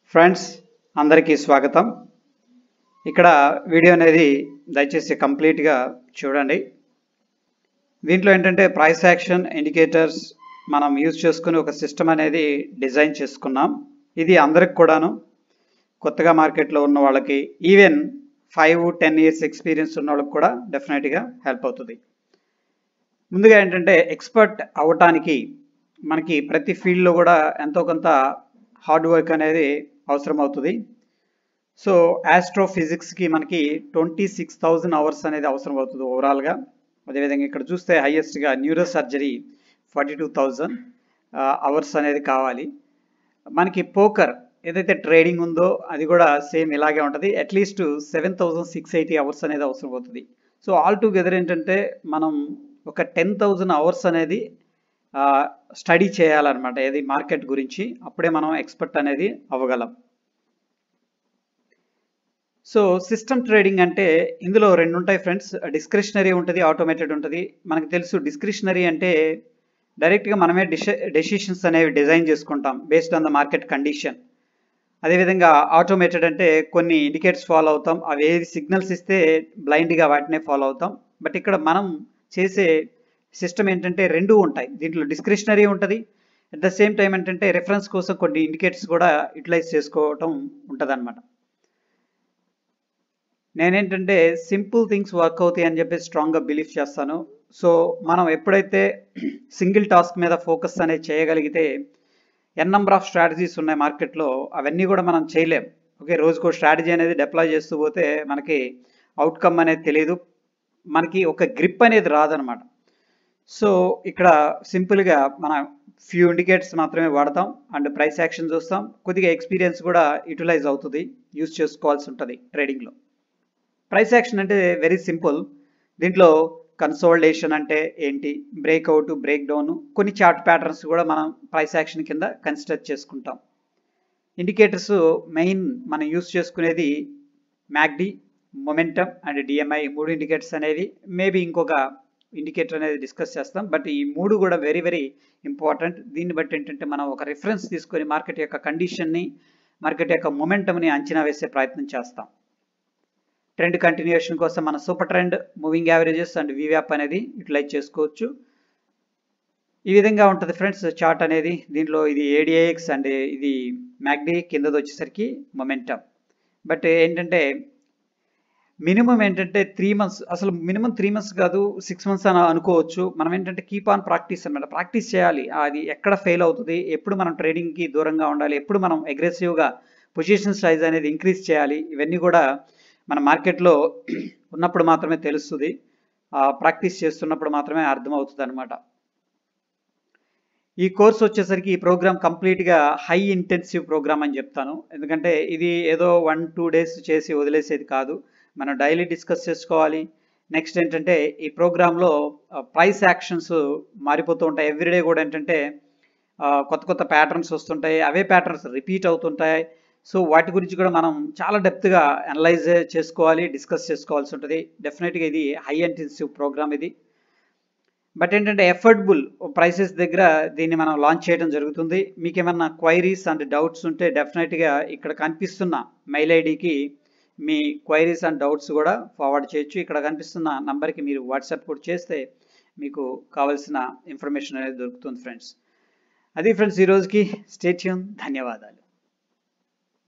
friends అందరికీ స్వాగతం ఇక్కడ వీడియో అనేది దయచేసి కంప్లీట్గా చూడండి దీంట్లో ఏంటంటే ప్రైస్ యాక్షన్ ఇండికేటర్స్ మనం యూజ్ చేసుకుని ఒక సిస్టమ్ అనేది డిజైన్ చేసుకున్నాం ఇది అందరికి కూడాను కొత్తగా మార్కెట్లో ఉన్న వాళ్ళకి even five ten years experience ఉన్న వాళ్ళకి కూడా డెఫినెట్గా హెల్ప్ అవుతుంది ముందుగా ఏంటంటే ఎక్స్పర్ట్ అవ్వటానికి మనకి ప్రతి ఫీల్డ్లో కూడా ఎంతో కొంత హార్డ్ వర్క్ అనేది అవసరం అవుతుంది సో ఆస్ట్రోఫిజిక్స్కి మనకి ట్వంటీ సిక్స్ థౌజండ్ అవర్స్ అనేది అవసరం అవుతుంది ఓవరాల్గా అదేవిధంగా ఇక్కడ చూస్తే హైయెస్ట్గా neuro surgery forty two thousand hours అనేది కావాలి మనకి పోకర్ ఏదైతే ట్రేడింగ్ ఉందో అది కూడా సేమ్ ఇలాగే ఉంటుంది at least seven thousand six eighty hours అనేది అవసరం అవుతుంది సో ఆల్ టుగెదర్ ఏంటంటే మనం ఒక టెన్ థౌజండ్ అవర్స్ అనేది స్టడీ చేయాలన్నమాట ఏది మార్కెట్ గురించి అప్పుడే మనం ఎక్స్పర్ట్ అనేది అవ్వగలం సో సిస్టమ్ ట్రేడింగ్ అంటే ఇందులో రెండు ఉంటాయి ఫ్రెండ్స్ డిస్క్రిషనరీ ఉంటుంది ఆటోమేటెడ్ ఉంటుంది మనకు తెలుసు డిస్క్రిషనరీ అంటే డైరెక్ట్గా మనమే డిష డెసిషన్స్ అనేవి డిజైన్ చేసుకుంటాం based on the market condition అదేవిధంగా ఆటోమేటెడ్ అంటే కొన్ని ఇండికేటర్స్ ఫాలో అవుతాం అవి ఏది సిగ్నల్స్ ఇస్తే బ్లైండ్గా వాటినే ఫాలో అవుతాం బట్ ఇక్కడ మనం చేసే సిస్టమ్ ఏంటంటే రెండు ఉంటాయి దీంట్లో డిస్క్రిషనరీ ఉంటుంది అట్ ద సేమ్ టైం ఏంటంటే రెఫరెన్స్ కోసం కొన్ని ఇండికేటర్స్ కూడా యూటిలైజ్ చేసుకోవటం ఉంటుంది అనమాట నేనేంటంటే సింపుల్ థింగ్స్ వర్క్ అవుతాయి అని చెప్పి స్ట్రాంగ్గా బిలీవ్ చేస్తాను సో మనం ఎప్పుడైతే సింగిల్ టాస్క్ మీద ఫోకస్ అనేది చేయగలిగితే ఎన్ నెంబర్ ఆఫ్ స్ట్రాటజీస్ ఉన్నాయి మార్కెట్లో అవన్నీ కూడా మనం చేయలేం ఓకే రోజుకో స్ట్రాటజీ అనేది డిప్లాయ్ చేస్తూ పోతే మనకి అవుట్కమ్ అనేది తెలియదు మనకి ఒక గ్రిప్ అనేది రాదనమాట సో ఇక్కడ సింపుల్గా మన ఫ్యూ ఇండికేటర్స్ మాత్రమే వాడతాం అండ్ ప్రైస్ యాక్షన్ చూస్తాం కొద్దిగా ఎక్స్పీరియన్స్ కూడా యూటిలైజ్ అవుతుంది యూజ్ చేసుకోవాల్సి ఉంటుంది ట్రేడింగ్లో ప్రైస్ యాక్షన్ అంటే వెరీ సింపుల్ దీంట్లో కన్సోల్డేషన్ అంటే ఏంటి బ్రేక్అవుట్ బ్రేక్ డౌన్ కొన్ని చార్ట్ ప్యాటర్న్స్ కూడా మనం ప్రైస్ యాక్షన్ కింద కన్సిడర్ చేసుకుంటాం ఇండికేటర్స్ మెయిన్ మనం యూస్ చేసుకునేది మ్యాక్డి మొమెంటమ్ అండ్ డిఎంఐ మూడు ఇండికేటర్స్ అనేవి మేబీ ఇంకొక ఇండికేటర్ అనేది డిస్కస్ చేస్తాం బట్ ఈ మూడు కూడా వెరీ వెరీ ఇంపార్టెంట్ దీన్ని బట్టి ఏంటంటే మనం ఒక రిఫరెన్స్ తీసుకొని మార్కెట్ యొక్క కండిషన్ని మార్కెట్ యొక్క మొమెంటమ్ని అంచనా వేసే ప్రయత్నం చేస్తాం ట్రెండ్ కంటిన్యూషన్ కోసం మన super trend moving averages and వివ్యాప్ అనేది యూటిలైజ్ చేసుకోవచ్చు ఈ విధంగా ఉంటుంది ఫ్రెండ్స్ చార్ట్ అనేది దీంట్లో ఇది ఏడిఐఎక్స్ అండ్ ఇది మ్యాగ్డీ కిందది వచ్చేసరికి మొమెంటమ్ బట్ ఏంటంటే మినిమం ఏంటంటే త్రీ మంత్స్ అసలు మినిమం త్రీ మంత్స్ కాదు సిక్స్ మంత్స్ అని అనుకోవచ్చు మనం ఏంటంటే కీప్ ఆన్ ప్రాక్టీస్ అనమాట ప్రాక్టీస్ చేయాలి అది ఎక్కడ ఫెయిల్ అవుతుంది ఎప్పుడు మనం ట్రేడింగ్కి దూరంగా ఉండాలి ఎప్పుడు మనం అగ్రెసివ్గా పొజిషన్ సైజ్ అనేది ఇంక్రీజ్ చేయాలి ఇవన్నీ కూడా మన మార్కెట్లో ఉన్నప్పుడు మాత్రమే తెలుస్తుంది ప్రాక్టీస్ చేస్తున్నప్పుడు మాత్రమే అర్థమవుతుంది అనమాట ఈ కోర్స్ వచ్చేసరికి ఈ ప్రోగ్రామ్ కంప్లీట్గా హై ఇంటెన్సివ్ ప్రోగ్రామ్ అని చెప్తాను ఎందుకంటే ఇది ఏదో వన్ టూ డేస్ చేసి వదిలేసేది కాదు మనం డైలీ డిస్కస్ చేసుకోవాలి నెక్స్ట్ ఏంటంటే ఈ ప్రోగ్రాంలో ప్రైస్ యాక్షన్స్ మారిపోతూ ఉంటాయి ఎవ్రీడే కూడా ఏంటంటే కొత్త కొత్త ప్యాటర్న్స్ వస్తుంటాయి అవే ప్యాటర్న్స్ రిపీట్ అవుతుంటాయి సో వాటి గురించి కూడా మనం చాలా డెప్త్గా అనలైజ్ చేసుకోవాలి డిస్కస్ చేసుకోవాల్సి ఉంటుంది డెఫినెట్గా ఇది హై ఇంటెన్సివ్ ప్రోగ్రామ్ ఇది బట్ ఏంటంటే ఎఫర్డబుల్ ప్రైసెస్ దగ్గర దీన్ని మనం లాంచ్ చేయడం జరుగుతుంది మీకు ఏమన్నా క్వైరీస్ అండ్ డౌట్స్ ఉంటే డెఫినెట్గా ఇక్కడ కనిపిస్తున్న మెయిల్ ఐడికి మీ క్వైరీస్ అండ్ డౌట్స్ కూడా ఫార్వర్డ్ చేయొచ్చు ఇక్కడ కనిపిస్తున్న నంబర్కి మీరు వాట్సాప్ కూడా చేస్తే మీకు కావాల్సిన ఇన్ఫర్మేషన్ అనేది దొరుకుతుంది ఫ్రెండ్స్ అది ఫ్రెండ్స్ ఈరోజుకి స్టేట్యూన్ ధన్యవాదాలు